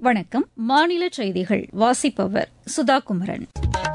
வணக்கம் மாநில செய்திகள் வாசிப்பவர் சுதா குமரன்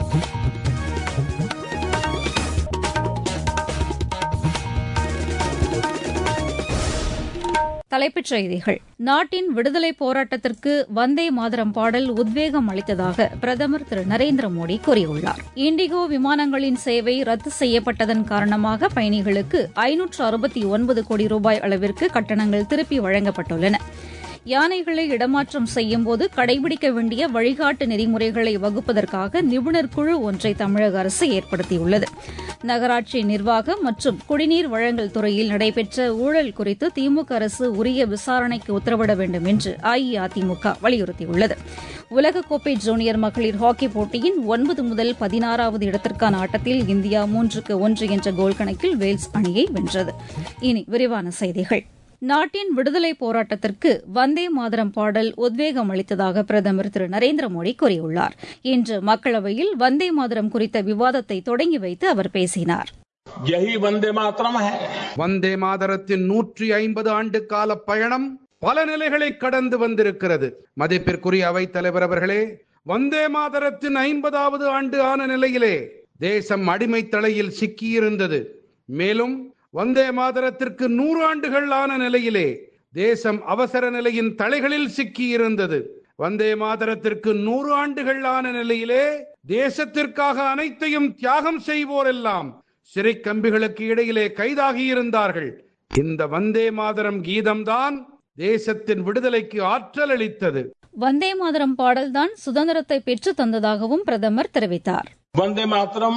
தலைப்புச் செய்திகள் நாட்டின் விடுதலைப் போராட்டத்திற்கு வந்தே மாதரம் பாடல் உத்வேகம் அளித்ததாக பிரதமர் திரு நரேந்திர மோடி கூறியுள்ளார் இண்டிகோ விமானங்களின் சேவை ரத்து செய்யப்பட்டதன் காரணமாக பயணிகளுக்கு ஐநூற்று அறுபத்தி ஒன்பது கோடி ரூபாய் அளவிற்கு கட்டணங்கள் திருப்பி வழங்கப்பட்டுள்ளன யானைகளை இடமாற்றம் செய்யும்போது கடைபிடிக்க வேண்டிய வழிகாட்டு நெறிமுறைகளை வகுப்பதற்காக நிபுணர் குழு ஒன்றை தமிழக அரசு ஏற்படுத்தியுள்ளது நகராட்சி நிர்வாகம் மற்றும் குடிநீர் வழங்கல் துறையில் நடைபெற்ற ஊழல் குறித்து திமுக அரசு உரிய விசாரணைக்கு உத்தரவிட வேண்டும் என்று அஇஅதிமுக வலியுறுத்தியுள்ளது உலகக்கோப்பை ஜூனியர் மகளிர் ஹாக்கி போட்டியின் ஒன்பது முதல் பதினாறாவது இடத்திற்கான ஆட்டத்தில் இந்தியா மூன்றுக்கு ஒன்று என்ற கோல் கணக்கில் வேல்ஸ் அணியை வென்றது இனி விரிவான செய்திகள் நாட்டின் விடுதலைப் போராட்டத்திற்கு வந்தே மாதரம் பாடல் உத்வேகம் அளித்ததாக பிரதமர் திரு நரேந்திர மோடி கூறியுள்ளார் இன்று மக்களவையில் வந்தே மாதரம் குறித்த விவாதத்தை தொடங்கி வைத்து அவர் பேசினார் यही वंदे मातरम है வந்தே மாதரத்தின் நூற்றி ஐம்பது ஆண்டு கால பயணம் பல நிலைகளை கடந்து வந்திருக்கிறது மதிப்பிற்குரிய அவைத் தலைவர் அவர்களே வந்தே மாதரத்தின் ஐம்பதாவது ஆண்டு ஆன நிலையிலே தேசம் அடிமை தலையில் சிக்கியிருந்தது மேலும் வந்தே மாதரத்திற்கு நூறு ஆண்டுகள் ஆன நிலையிலே தேசம் அவசர நிலையின் தலைகளில் சிக்கியிருந்தது வந்தே மாதரத்திற்கு நூறு ஆண்டுகள் ஆன நிலையிலே தேசத்திற்காக அனைத்தையும் தியாகம் செய்வோரெல்லாம் சிறை கம்பிகளுக்கு இடையிலே கைதாகி இருந்தார்கள் இந்த வந்தே மாதரம் கீதம்தான் தேசத்தின் விடுதலைக்கு ஆற்றல் அளித்தது வந்தே மாதரம் பாடல்தான் சுதந்திரத்தை பெற்றுத் தந்ததாகவும் பிரதமர் தெரிவித்தார் वंदे मातरम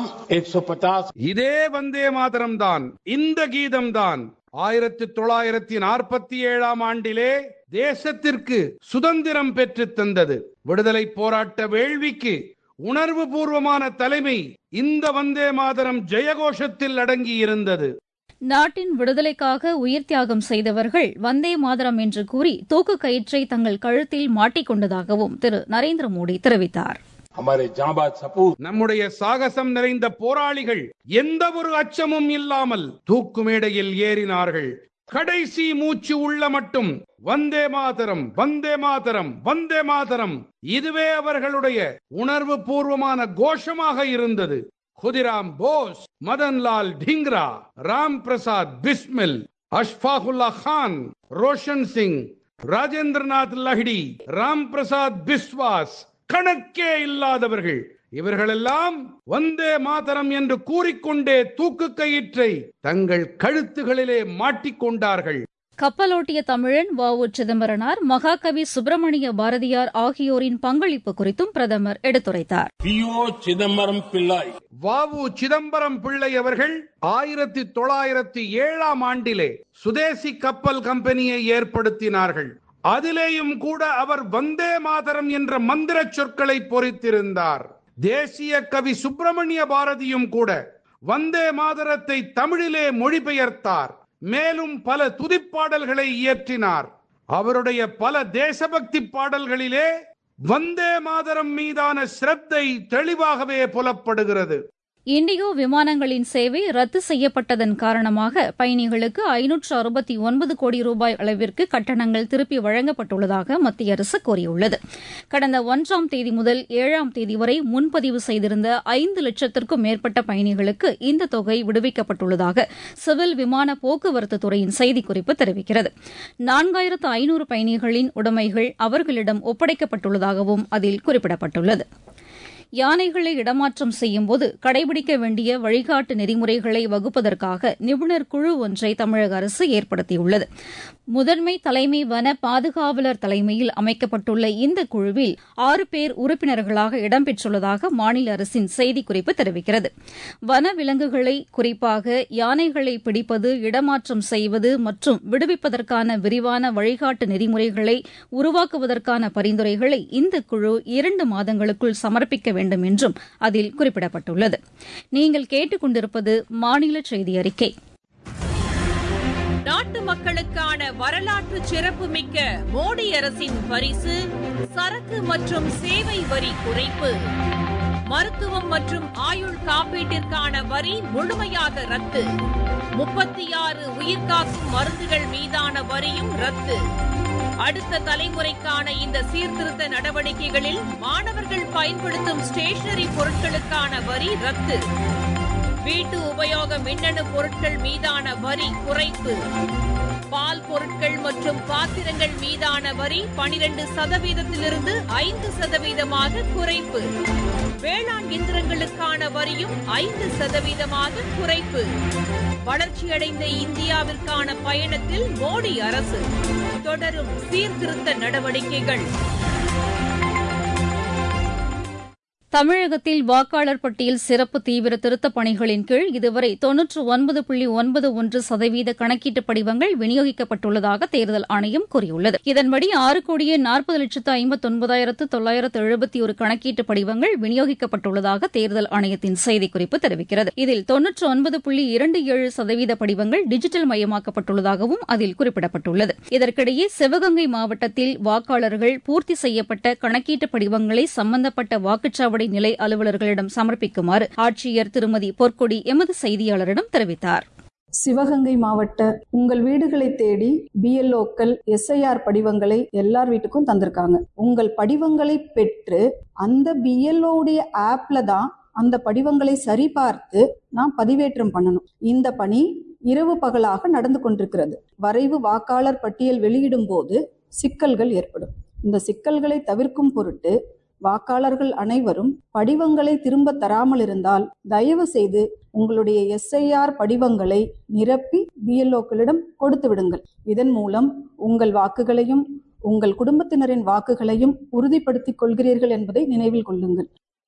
150 இதே வந்தே மாதரம் தான் இந்த கீதம் தான் ஆயிரத்தி தொள்ளாயிரத்தி நாற்பத்தி ஏழாம் ஆண்டிலே தேசத்திற்கு சுதந்திரம் பெற்று தந்தது விடுதலை போராட்ட வேள்விக்கு உணர்வு பூர்வமான தலைமை இந்த வந்தே மாதரம் ஜெயகோஷத்தில் அடங்கி இருந்தது நாட்டின் விடுதலைக்காக உயிர் தியாகம் செய்தவர்கள் வந்தே மாதரம் என்று கூறி தூக்கு கயிற்றை தங்கள் கழுத்தில் மாட்டிக்கொண்டதாகவும் திரு நரேந்திர மோடி தெரிவித்தார் हमारे जाबाज सपूत நம்முடைய சாகசம் நிறைந்த போராளிகள் எந்த ஒரு அச்சமும் இல்லாமல் தூக்கு மேடையில் ஏறினார்கள் கடைசி மூச்சு உள்ள மட்டும் வந்தே மாதரம் வந்தே மாதரம் வந்தே மாதரம் இதுவே அவர்களுடைய உணர்வு பூர்வமான கோஷமாக இருந்தது குதிராம் போஸ் மதன்லால் டிங்ரா ராம் பிரசாத் பிஸ்மில் அஷ்ஃபாகுல்லா கான் ரோஷன் சிங் ராஜேந்திரநாத் லஹிடி ராம் பிரசாத் பிஸ்வாஸ் கணக்கே இல்லாதவர்கள் இவர்களெல்லாம் வந்தே மாதரம் என்று கூறிக்கொண்டே தூக்கு கயிற்றை தங்கள் கழுத்துகளிலே மாட்டிக்கொண்டார்கள் கப்பலோட்டிய தமிழன் வ உ சிதம்பரனார் மகாகவி சுப்பிரமணிய பாரதியார் ஆகியோரின் பங்களிப்பு குறித்தும் பிரதமர் எடுத்துரைத்தார் पीओ चिदम्बरम पिल्लाई வாவு சிதம்பரம் பிள்ளை அவர்கள் ஆயிரத்தி தொள்ளாயிரத்தி ஏழாம் ஆண்டிலே சுதேசி கப்பல் கம்பெனியை ஏற்படுத்தினார்கள் அதிலேயும் கூட அவர் வந்தே மாதரம் என்ற மந்திர சொற்களை பொறித்திருந்தார் தேசிய கவி சுப்பிரமணிய பாரதியும் கூட வந்தே மாதரத்தை தமிழிலே மொழிபெயர்த்தார் மேலும் பல துதிப்பாடல்களை இயற்றினார் அவருடைய பல தேசபக்தி பாடல்களிலே வந்தே மாதரம் மீதான சிரத்தை தெளிவாகவே புலப்படுகிறது இண்டிகோ விமானங்களின் சேவை ரத்து செய்யப்பட்டதன் காரணமாக பயணிகளுக்கு ஐநூற்று அறுபத்தி ஒன்பது கோடி ரூபாய் அளவிற்கு கட்டணங்கள் திருப்பி வழங்கப்பட்டுள்ளதாக மத்திய அரசு கூறியுள்ளது கடந்த ஒன்றாம் தேதி முதல் ஏழாம் தேதி வரை முன்பதிவு செய்திருந்த ஐந்து லட்சத்திற்கும் மேற்பட்ட பயணிகளுக்கு இந்த தொகை விடுவிக்கப்பட்டுள்ளதாக சிவில் விமான போக்குவரத்து துறையின் செய்திக்குறிப்பு தெரிவிக்கிறது நான்காயிரத்து ஐநூறு பயணிகளின் உடைமைகள் அவர்களிடம் ஒப்படைக்கப்பட்டுள்ளதாகவும் அதில் குறிப்பிடப்பட்டுள்ளது யானைகளை இடமாற்றம் செய்யும்போது கடைபிடிக்க வேண்டிய வழிகாட்டு நெறிமுறைகளை வகுப்பதற்காக நிபுணர் குழு ஒன்றை தமிழக அரசு ஏற்படுத்தியுள்ளது முதன்மை தலைமை வன பாதுகாவலர் தலைமையில் அமைக்கப்பட்டுள்ள இந்த குழுவில் ஆறு பேர் உறுப்பினர்களாக இடம்பெற்றுள்ளதாக மாநில அரசின் செய்திக்குறிப்பு தெரிவிக்கிறது வன விலங்குகளை குறிப்பாக யானைகளை பிடிப்பது இடமாற்றம் செய்வது மற்றும் விடுவிப்பதற்கான விரிவான வழிகாட்டு நெறிமுறைகளை உருவாக்குவதற்கான பரிந்துரைகளை இந்த குழு இரண்டு மாதங்களுக்குள் சமர்ப்பிக்க வேண்டும் என்றும் அதில் குறிப்பிடப்பட்டுள்ளது நீங்கள் கேட்டுக்கொண்டிருப்பது மாநில செய்தி அறிக்கை நாட்டு மக்களுக்கான வரலாற்று சிறப்புமிக்க மோடி அரசின் பரிசு சரக்கு மற்றும் சேவை வரி குறைப்பு மருத்துவம் மற்றும் ஆயுள் காப்பீட்டிற்கான வரி முழுமையாக ரத்து முப்பத்தி ஆறு உயிர்காக்கும் மருந்துகள் மீதான வரியும் ரத்து அடுத்த தலைமுறைக்கான இந்த சீர்திருத்த நடவடிக்கைகளில் மாணவர்கள் பயன்படுத்தும் ஸ்டேஷனரி பொருட்களுக்கான வரி ரத்து வீட்டு உபயோக மின்னணு பொருட்கள் மீதான வரி குறைப்பு பால் பொருட்கள் மற்றும் பாத்திரங்கள் மீதான வரி பனிரெண்டு சதவீதத்திலிருந்து ஐந்து சதவீதமாக குறைப்பு வேளாண் இயந்திரங்களுக்கான வரியும் ஐந்து சதவீதமாக குறைப்பு வளர்ச்சியடைந்த இந்தியாவிற்கான பயணத்தில் மோடி அரசு தொடரும் சீர்திருத்த நடவடிக்கைகள் தமிழகத்தில் வாக்காளர் பட்டியல் சிறப்பு தீவிர திருத்தப் பணிகளின் கீழ் இதுவரை தொன்னூற்று ஒன்பது புள்ளி ஒன்பது ஒன்று சதவீத கணக்கீட்டு படிவங்கள் விநியோகிக்கப்பட்டுள்ளதாக தேர்தல் ஆணையம் கூறியுள்ளது இதன்படி ஆறு கோடியே நாற்பது லட்சத்து ஐம்பத்தொன்பதாயிரத்து தொள்ளாயிரத்து எழுபத்தி ஒரு கணக்கீட்டு படிவங்கள் விநியோகிக்கப்பட்டுள்ளதாக தேர்தல் ஆணையத்தின் செய்திக்குறிப்பு தெரிவிக்கிறது இதில் தொன்னூற்று ஒன்பது புள்ளி இரண்டு ஏழு சதவீத படிவங்கள் டிஜிட்டல் மயமாக்கப்பட்டுள்ளதாகவும் அதில் குறிப்பிடப்பட்டுள்ளது இதற்கிடையே சிவகங்கை மாவட்டத்தில் வாக்காளர்கள் பூர்த்தி செய்யப்பட்ட கணக்கீட்டு படிவங்களை சம்பந்தப்பட்ட வாக்குச்சாவடி அடிப்படை நிலை அலுவலர்களிடம் சமர்ப்பிக்குமாறு ஆட்சியர் திருமதி பொற்கொடி எமது செய்தியாளரிடம் தெரிவித்தார் சிவகங்கை மாவட்ட உங்கள் வீடுகளை தேடி பிஎல்ஓக்கள் எஸ்ஐஆர் படிவங்களை எல்லார் வீட்டுக்கும் தந்திருக்காங்க உங்கள் படிவங்களை பெற்று அந்த பிஎல்ஓடைய ஆப்ல தான் அந்த படிவங்களை சரிபார்த்து நான் பதிவேற்றம் பண்ணணும் இந்த பணி இரவு பகலாக நடந்து கொண்டிருக்கிறது வரைவு வாக்காளர் பட்டியல் வெளியிடும் போது சிக்கல்கள் ஏற்படும் இந்த சிக்கல்களை தவிர்க்கும் பொருட்டு வாக்காளர்கள் அனைவரும் படிவங்களை திரும்ப தராமல் இருந்தால் தயவு செய்து உங்களுடைய எஸ்ஐஆர் படிவங்களை நிரப்பி பிஎல்ஓக்களிடம் கொடுத்து விடுங்கள் இதன் மூலம் உங்கள் வாக்குகளையும் உங்கள் குடும்பத்தினரின் வாக்குகளையும் உறுதிப்படுத்திக் கொள்கிறீர்கள் என்பதை நினைவில் கொள்ளுங்கள்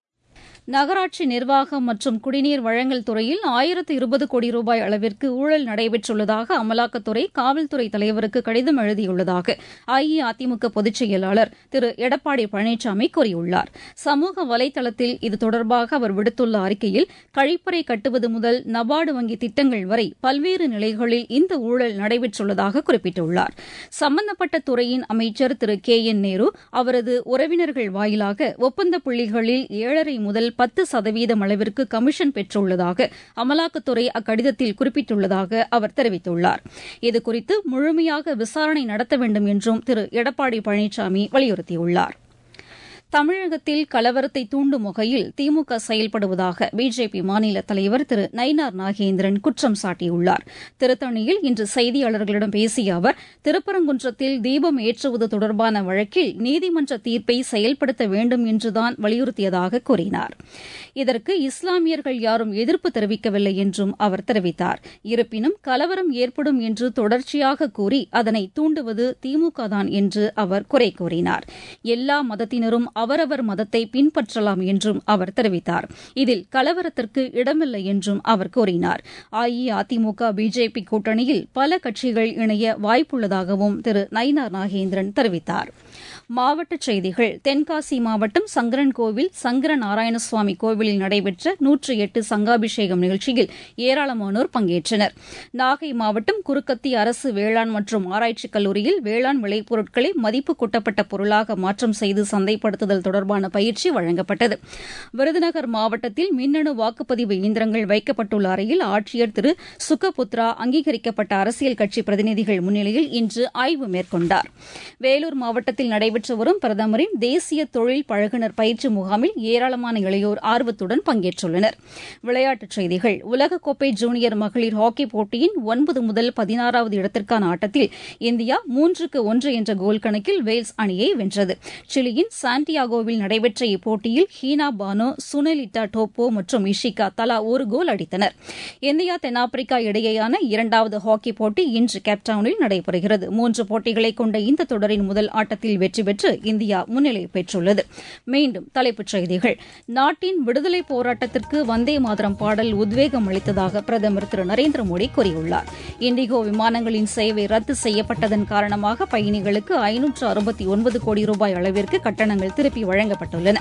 நகராட்சி நிர்வாகம் மற்றும் குடிநீர் வழங்கல் துறையில் ஆயிரத்து இருபது கோடி ரூபாய் அளவிற்கு ஊழல் நடைபெற்றுள்ளதாக அமலாக்கத்துறை காவல்துறை தலைவருக்கு கடிதம் எழுதியுள்ளதாக அஇஅதிமுக பொதுச் செயலாளர் திரு எடப்பாடி பழனிசாமி கூறியுள்ளார் சமூக வலைதளத்தில் இது தொடர்பாக அவர் விடுத்துள்ள அறிக்கையில் கழிப்பறை கட்டுவது முதல் நபார்டு வங்கி திட்டங்கள் வரை பல்வேறு நிலைகளில் இந்த ஊழல் நடைபெற்றுள்ளதாக குறிப்பிட்டுள்ளார் சம்பந்தப்பட்ட துறையின் அமைச்சர் திரு கே என் நேரு அவரது உறவினர்கள் வாயிலாக ஒப்பந்த புள்ளிகளில் ஏழரை முதல் பத்து சதவீதம் அளவிற்கு கமிஷன் பெற்றுள்ளதாக அமலாக்கத்துறை அக்கடிதத்தில் குறிப்பிட்டுள்ளதாக அவர் தெரிவித்துள்ளார் இதுகுறித்து முழுமையாக விசாரணை நடத்த வேண்டும் என்றும் திரு எடப்பாடி பழனிசாமி வலியுறுத்தியுள்ளார் தமிழகத்தில் கலவரத்தை தூண்டும் வகையில் திமுக செயல்படுவதாக பிஜேபி மாநில தலைவர் திரு நயினார் நாகேந்திரன் குற்றம் சாட்டியுள்ளார் திருத்தணியில் இன்று செய்தியாளர்களிடம் பேசிய அவர் திருப்பரங்குன்றத்தில் தீபம் ஏற்றுவது தொடர்பான வழக்கில் நீதிமன்ற தீர்ப்பை செயல்படுத்த வேண்டும் என்றுதான் வலியுறுத்தியதாக கூறினார் இதற்கு இஸ்லாமியர்கள் யாரும் எதிர்ப்பு தெரிவிக்கவில்லை என்றும் அவர் தெரிவித்தார் இருப்பினும் கலவரம் ஏற்படும் என்று தொடர்ச்சியாக கூறி அதனை தூண்டுவது திமுக தான் என்று அவர் குறை கூறினார் எல்லா மதத்தினரும் அவரவர் மதத்தை பின்பற்றலாம் என்றும் அவர் தெரிவித்தார் இதில் கலவரத்திற்கு இடமில்லை என்றும் அவர் கூறினார் அஇஅதிமுக பிஜேபி கூட்டணியில் பல கட்சிகள் இணைய வாய்ப்புள்ளதாகவும் திரு நயினார் நாகேந்திரன் தெரிவித்தார் மாவட்டச் செய்திகள் தென்காசி மாவட்டம் சங்கரன் கோவில் சங்கர நாராயணசுவாமி கோவிலில் நடைபெற்ற நூற்றி எட்டு சங்காபிஷேகம் நிகழ்ச்சியில் ஏராளமானோர் பங்கேற்றனர் நாகை மாவட்டம் குறுக்கத்தி அரசு வேளாண் மற்றும் ஆராய்ச்சிக் கல்லூரியில் வேளாண் விளைபொருட்களை மதிப்பு கூட்டப்பட்ட பொருளாக மாற்றம் செய்து சந்தைப்படுத்துதல் தொடர்பான பயிற்சி வழங்கப்பட்டது விருதுநகர் மாவட்டத்தில் மின்னணு வாக்குப்பதிவு இயந்திரங்கள் வைக்கப்பட்டுள்ள அறையில் ஆட்சியர் திரு சுகபுத்ரா அங்கீகரிக்கப்பட்ட அரசியல் கட்சி பிரதிநிதிகள் முன்னிலையில் இன்று ஆய்வு மேற்கொண்டார் வேலூர் மாவட்டத்தில் நடைபெற்ற வரும் பிரதமரின் தேசிய தொழில் பழகுனர் பயிற்சி முகாமில் ஏராளமான இளையோர் ஆர்வத்துடன் பங்கேற்றுள்ளனர் விளையாட்டுச் செய்திகள் உலகக்கோப்பை ஜூனியர் மகளிர் ஹாக்கி போட்டியின் ஒன்பது முதல் பதினாறாவது இடத்திற்கான ஆட்டத்தில் இந்தியா மூன்றுக்கு ஒன்று என்ற கோல் கணக்கில் வேல்ஸ் அணியை வென்றது சிலியின் சாண்டியாகோவில் நடைபெற்ற இப்போட்டியில் ஹீனா பானோ சுனலிட்டா டோப்போ மற்றும் இஷிகா தலா ஒரு கோல் அடித்தனர் இந்தியா தென்னாப்பிரிக்கா இடையேயான இரண்டாவது ஹாக்கி போட்டி இன்று கேப்டவுனில் நடைபெறுகிறது மூன்று போட்டிகளை கொண்ட இந்த தொடரின் முதல் ஆட்டத்தில் வெற்றி பெற்று இந்தியா முன்னிலை பெற்றுள்ளது மீண்டும் தலைப்புச் செய்திகள் நாட்டின் விடுதலை போராட்டத்திற்கு வந்தே மாதரம் பாடல் உத்வேகம் அளித்ததாக பிரதமர் திரு நரேந்திர மோடி கூறியுள்ளார் இண்டிகோ விமானங்களின் சேவை ரத்து செய்யப்பட்டதன் காரணமாக பயணிகளுக்கு ஐநூற்று அறுபத்தி ஒன்பது கோடி ரூபாய் அளவிற்கு கட்டணங்கள் திருப்பி வழங்கப்பட்டுள்ளன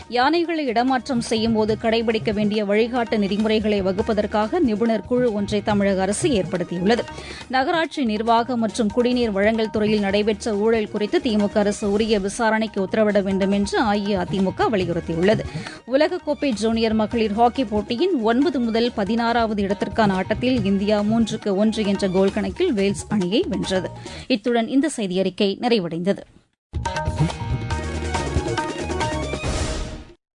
யானைகளை இடமாற்றம் செய்யும் போது கடைபிடிக்க வேண்டிய வழிகாட்டு நெறிமுறைகளை வகுப்பதற்காக நிபுணர் குழு ஒன்றை தமிழக அரசு ஏற்படுத்தியுள்ளது நகராட்சி நிர்வாகம் மற்றும் குடிநீர் வழங்கல் துறையில் நடைபெற்ற ஊழல் குறித்து திமுக அரசு உரிய விசாரணைக்கு உத்தரவிட வேண்டும் என்று அஇஅதிமுக வலியுறுத்தியுள்ளது உலகக்கோப்பை ஜூனியர் மகளிர் ஹாக்கி போட்டியின் ஒன்பது முதல் பதினாறாவது இடத்திற்கான ஆட்டத்தில் இந்தியா மூன்றுக்கு ஒன்று என்ற கோல் கணக்கில் வேல்ஸ் அணியை வென்றது இத்துடன் இந்த செய்தியறிக்கை நிறைவடைந்தது